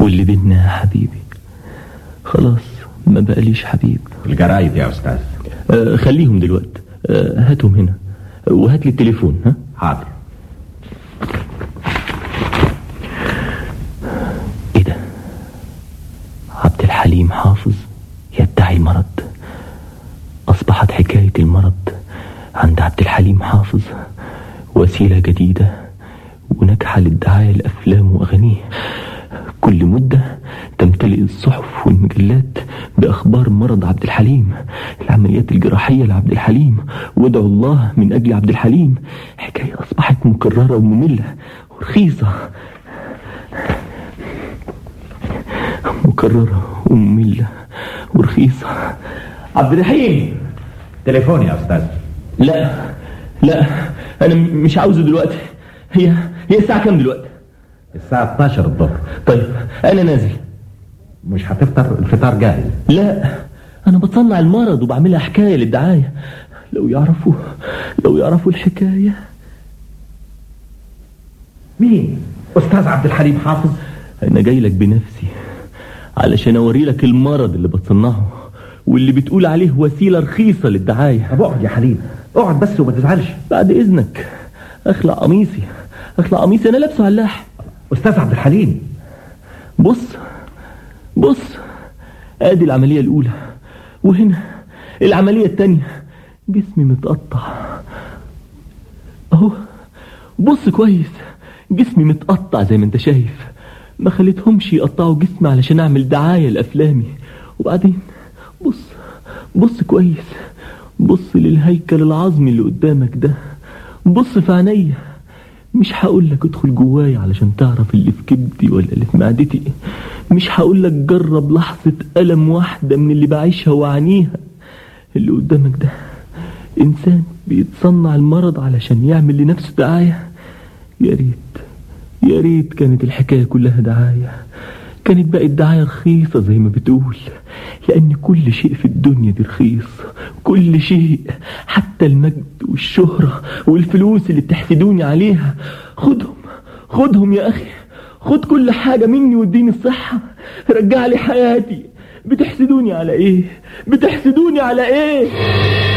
واللي بينا يا حبيبي خلاص ما بقاليش حبيب الجرايد يا أستاذ آه خليهم دلوقتي آه هاتهم هنا وهات لي التليفون ها حاضر ايه ده عبد الحليم حافظ يدعي المرض اصبحت حكاية المرض عند عبد الحليم حافظ وسيلة جديدة وناجحة للدعاية لأفلام وأغانيه كل مدة تمتلئ الصحف والمجلات بأخبار مرض عبد الحليم العمليات الجراحية لعبد الحليم وادعوا الله من أجل عبد الحليم حكاية أصبحت مكررة ومملة ورخيصة مكررة ومملة ورخيصة عبد الرحيم تليفون يا أستاذ لا لا أنا م- مش عاوزه دلوقتي هي هي الساعة كام دلوقتي الساعة 12 الظهر طيب أنا نازل مش هتفطر الفطار جاهز لا أنا بتصنع المرض وبعملها حكاية للدعاية لو يعرفوا لو يعرفوا الحكاية مين أستاذ عبد الحليم حافظ أنا جاي لك بنفسي علشان أوري لك المرض اللي بتصنعه واللي بتقول عليه وسيلة رخيصة للدعاية طب اقعد يا حليم اقعد بس وما تزعلش بعد إذنك أخلع قميصي أخلع قميصي أنا لابسه علاح أستاذ عبد الحليم بص بص ادي العملية الأولى وهنا العملية التانية جسمي متقطع اهو بص كويس جسمي متقطع زي ما انت شايف ما خليتهمش يقطعوا جسمي علشان اعمل دعاية لأفلامي وبعدين بص بص كويس بص للهيكل العظمي اللي قدامك ده بص في عينيا مش هقول لك ادخل جوايا علشان تعرف اللي في كبدي ولا اللي في معدتي مش هقول لك جرب لحظة ألم واحدة من اللي بعيشها وأعانيها اللي قدامك ده إنسان بيتصنع المرض علشان يعمل لنفسه دعاية يا ريت يا ريت كانت الحكاية كلها دعاية كانت بقت دعاية رخيصة زي ما بتقول لأن كل شيء في الدنيا دي رخيص كل شيء حتى المجد والشهرة والفلوس اللي بتحسدوني عليها خدهم خدهم يا أخي خد كل حاجة مني واديني الصحة رجع لي حياتي بتحسدوني على ايه بتحسدوني على ايه